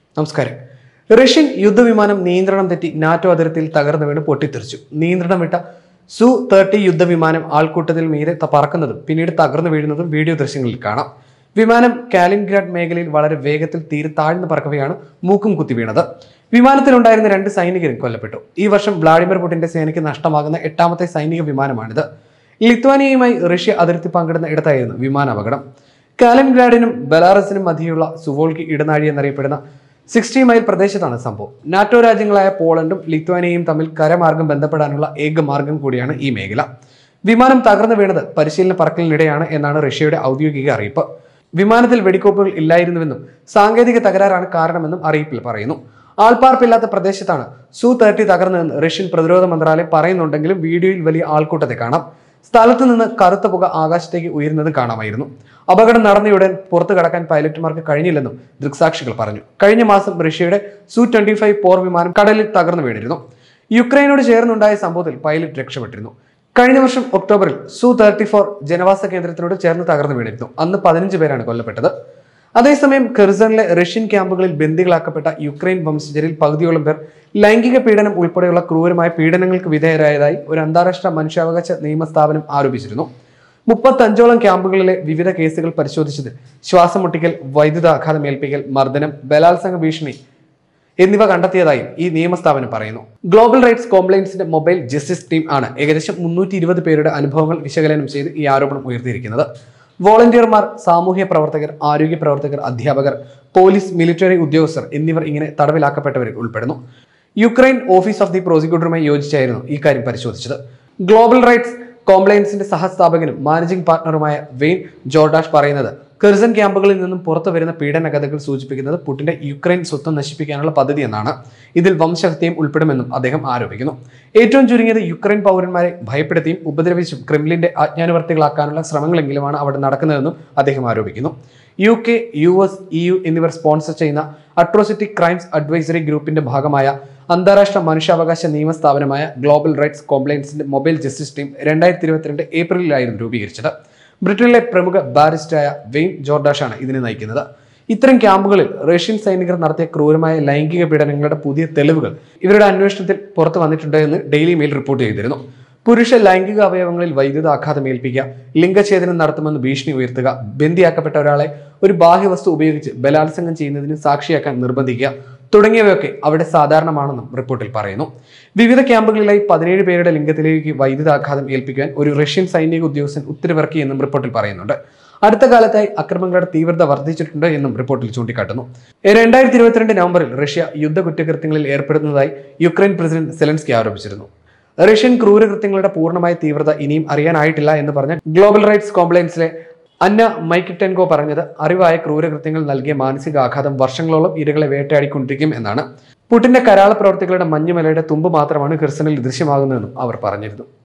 നമസ്കാരം റഷ്യൻ യുദ്ധവിമാനം നിയന്ത്രണം തെറ്റി നാറ്റോ അതിർത്തിയിൽ തകർന്നു വീണ് പൊട്ടിത്തെറിച്ചു നിയന്ത്രണം വിട്ട സു തേർട്ടി യുദ്ധവിമാനം ആൾക്കൂട്ടത്തിൽ മീതെ ത- പറക്കുന്നതും പിന്നീട് തകർന്നു വീഴുന്നതും വീഡിയോ ദൃശ്യങ്ങളിൽ കാണാം വിമാനം കാലിൻഗ്രാഡ് മേഖലയിൽ വളരെ വേഗത്തിൽ തീരെ താഴ്ന്നു പറക്കവെയാണ് മൂക്കും കുത്തി വീണത് വിമാനത്തിലുണ്ടായിരുന്ന രണ്ട് സൈനികരും കൊല്ലപ്പെട്ടു ഈ വർഷം വ്ളാഡിമിർ പുടിന്റെ സേനയ്ക്ക് നഷ്ടമാകുന്ന എട്ടാമത്തെ സൈനിക വിമാനമാണിത് ലിത്വാനിയയുമായി റഷ്യ അതിർത്തി പങ്കിടുന്ന ഇടത്തായിരുന്നു വിമാനാപകടം കാലൻഗ്രാഡിനും ബെലാറസിനും മധ്യയുള്ള സുവോൾക്കി ഇടനാഴി എന്നറിയപ്പെടുന്ന സിക്സ്റ്റി മൈൽ പ്രദേശത്താണ് സംഭവം നാറ്റോ രാജ്യങ്ങളായ പോളണ്ടും ലിത്വാനിയയും തമ്മിൽ കരമാർഗം ബന്ധപ്പെടാനുള്ള ഏക മാർഗം കൂടിയാണ് ഈ മേഖല വിമാനം തകർന്നു വീണത് പരിശീലന പറക്കലിനിടെയാണ് എന്നാണ് റഷ്യയുടെ ഔദ്യോഗിക അറിയിപ്പ് വിമാനത്തിൽ വെടിക്കോപ്പുകൾ ഇല്ലായിരുന്നുവെന്നും സാങ്കേതിക തകരാറാണ് കാരണമെന്നും അറിയിപ്പിൽ പറയുന്നു ആൾപ്പാർപ്പില്ലാത്ത പ്രദേശത്താണ് സു തേർട്ടി തകർന്നതെന്ന് റഷ്യൻ പ്രതിരോധ മന്ത്രാലയം പറയുന്നുണ്ടെങ്കിലും വീഡിയോയിൽ വലിയ ആൾക്കൂട്ടത്തെ കാണാം സ്ഥലത്ത് നിന്ന് കറുത്ത പുക ആകാശത്തേക്ക് ഉയരുന്നത് കാണാമായിരുന്നു അപകടം നടന്നയുടൻ പുറത്തു കടക്കാൻ പൈലറ്റുമാർക്ക് കഴിഞ്ഞില്ലെന്നും ദൃക്സാക്ഷികൾ പറഞ്ഞു കഴിഞ്ഞ മാസം റഷ്യയുടെ സു ട്വന്റി ഫൈവ് പോർ വിമാനം കടലിൽ തകർന്നു വീണിരുന്നു യുക്രൈനോട് ചേർന്നുണ്ടായ സംഭവത്തിൽ പൈലറ്റ് രക്ഷപ്പെട്ടിരുന്നു കഴിഞ്ഞ വർഷം ഒക്ടോബറിൽ സു തേർട്ടി ഫോർ ജനവാസ കേന്ദ്രത്തിനോട് ചേർന്ന് തകർന്നു വീണിരുന്നു അന്ന് പതിനഞ്ച് പേരാണ് കൊല്ലപ്പെട്ടത് അതേസമയം കെർസണിലെ റഷ്യൻ ക്യാമ്പുകളിൽ ബന്ദികളാക്കപ്പെട്ട യുക്രൈൻ വംശജരിൽ പകുതിയോളം പേർ ലൈംഗിക പീഡനം ഉൾപ്പെടെയുള്ള ക്രൂരമായ പീഡനങ്ങൾക്ക് വിധേയരായതായി ഒരു അന്താരാഷ്ട്ര മനുഷ്യാവകാശ നിയമ സ്ഥാപനം ആരോപിച്ചിരുന്നു മുപ്പത്തഞ്ചോളം ക്യാമ്പുകളിലെ വിവിധ കേസുകൾ പരിശോധിച്ചതിൽ ശ്വാസം മുട്ടിക്കൽ വൈദ്യുതാഘാതം ഏൽപ്പിക്കൽ മർദ്ദനം ബലാത്സംഗ ഭീഷണി എന്നിവ കണ്ടെത്തിയതായും ഈ നിയമസ്ഥാപനം പറയുന്നു ഗ്ലോബൽ റൈറ്റ്സ് കോംപ്ലൈൻസിന്റെ മൊബൈൽ ജസ്റ്റിസ് ടീം ആണ് ഏകദേശം മുന്നൂറ്റി ഇരുപത് പേരുടെ അനുഭവങ്ങൾ വിശകലനം ചെയ്ത് ഈ ആരോപണം ഉയർത്തിയിരിക്കുന്നത് വോളണ്ടിയർമാർ സാമൂഹ്യ പ്രവർത്തകർ ആരോഗ്യ പ്രവർത്തകർ അധ്യാപകർ പോലീസ് മിലിറ്ററി ഉദ്യോഗസ്ഥർ എന്നിവർ ഇങ്ങനെ തടവിലാക്കപ്പെട്ടവരിൽ ഉൾപ്പെടുന്നു യുക്രൈൻ ഓഫീസ് ഓഫ് ദി പ്രോസിക്യൂട്ടറുമായി യോജിച്ചായിരുന്നു ഈ കാര്യം പരിശോധിച്ചത് ഗ്ലോബൽ റൈറ്റ്സ് കോംപ്ലൈൻസിന്റെ സഹസ്ഥാപകനും മാനേജിംഗ് പാർട്ണറുമായ വെയിൻ ജോർഡാഷ് പറയുന്നത് കെർസൻ ക്യാമ്പുകളിൽ നിന്നും പുറത്തു വരുന്ന പീഡന കഥകൾ സൂചിപ്പിക്കുന്നത് പുടിന്റെ യുക്രൈൻ സ്വത്വം നശിപ്പിക്കാനുള്ള പദ്ധതി എന്നാണ് ഇതിൽ വംശഹത്യയും ഉൾപ്പെടുമെന്നും അദ്ദേഹം ആരോപിക്കുന്നു ഏറ്റവും ചുരുങ്ങിയത് യുക്രൈൻ പൗരന്മാരെ ഭയപ്പെടുത്തിയും ഉപദ്രവിച്ചും ക്രെംലിന്റെ ആജ്ഞാനുവർത്തികളാക്കാനുള്ള ശ്രമങ്ങളെങ്കിലുമാണ് അവിടെ നടക്കുന്നതെന്നും അദ്ദേഹം ആരോപിക്കുന്നു U K U S E U എന്നിവർ സ്പോൺസർ ചെയ്യുന്ന അട്രോസിറ്റി ക്രൈംസ് അഡ്വൈസറി ഗ്രൂപ്പിന്റെ ഭാഗമായ അന്താരാഷ്ട്ര മനുഷ്യാവകാശ നിയമ സ്ഥാപനമായ ഗ്ലോബൽ റൈറ്റ്സ് കോംപ്ലൈൻസിന്റെ മൊബൈൽ ജസ്റ്റിസ് ടീം രണ്ടായിരത്തി ഇരുപത്തിരണ്ട് ഏപ്രിലിലായിരുന്നു രൂപീകരിച്ചത് ബ്രിട്ടനിലെ പ്രമുഖ ബാരിസ്റ്ററായ വെയിൻ ജോർഡാഷാണ് ഇതിനെ നയിക്കുന്നത് ഇത്തരം ക്യാമ്പുകളിൽ റഷ്യൻ സൈനികർ നടത്തിയ ക്രൂരമായ ലൈംഗിക പീഡനങ്ങളുടെ പുതിയ തെളിവുകൾ ഇവരുടെ അന്വേഷണത്തിൽ പുറത്തു വന്നിട്ടുണ്ട് എന്ന് ഡെയിലി മെയിൽ റിപ്പോർട്ട് ചെയ്തിരുന്നു പുരുഷ ലൈംഗിക അവയവങ്ങളിൽ വൈദ്യുതാഘാതം ഏൽപ്പിക്കുക ലിംഗഛേദനം നടത്തുമെന്ന് ഭീഷണി ഉയർത്തുക ബന്ദിയാക്കപ്പെട്ട ഒരാളെ ഒരു ബാഹ്യവസ്തു ഉപയോഗിച്ച് ബലാത്സംഗം ചെയ്യുന്നതിന് സാക്ഷിയാക്കാൻ നിർബന്ധിക്കുക തുടങ്ങിയവയൊക്കെ അവിടെ സാധാരണമാണെന്നും റിപ്പോർട്ടിൽ പറയുന്നു വിവിധ ക്യാമ്പുകളിലായി പതിനേഴ് പേരുടെ ലിംഗത്തിലേക്ക് വൈദ്യുതാഘാതം ഏൽപ്പിക്കാൻ ഒരു റഷ്യൻ സൈനിക ഉദ്യോഗസ്ഥൻ ഉത്തരവിറക്കിയെന്നും റിപ്പോർട്ടിൽ പറയുന്നുണ്ട് അടുത്ത കാലത്തായി അക്രമങ്ങളുടെ തീവ്രത വർദ്ധിച്ചിട്ടുണ്ട് എന്നും റിപ്പോർട്ടിൽ ചൂണ്ടിക്കാട്ടുന്നു രണ്ടായിരത്തി ഇരുപത്തിരണ്ട് നവംബറിൽ റഷ്യ യുദ്ധ കുറ്റകൃത്യങ്ങളിൽ ഏർപ്പെടുന്നതായി യുക്രൈൻ പ്രസിഡന്റ് സെലൻസ്കി ആരോപിച്ചിരുന്നു റഷ്യൻ ക്രൂരകൃത്യങ്ങളുടെ പൂർണ്ണമായ തീവ്രത ഇനിയും അറിയാനായിട്ടില്ല എന്ന് പറഞ്ഞ ഗ്ലോബൽ റൈറ്റ്സ് കോംപ്ലൈൻസിലെ അന്ന മൈക്കിട്ടെൻകോ പറഞ്ഞത് അറിവായ ക്രൂരകൃത്യങ്ങൾ നൽകിയ മാനസികാഘാതം വർഷങ്ങളോളം ഇരകളെ വേട്ടയാടിക്കൊണ്ടിരിക്കും എന്നാണ് പുടിന്റെ കരാള പ്രവർത്തികളുടെ മഞ്ഞുമലയുടെ തുമ്പ് മാത്രമാണ് ഖിർസനിൽ ദൃശ്യമാകുന്നതെന്നും അവർ പറഞ്ഞിരുന്നു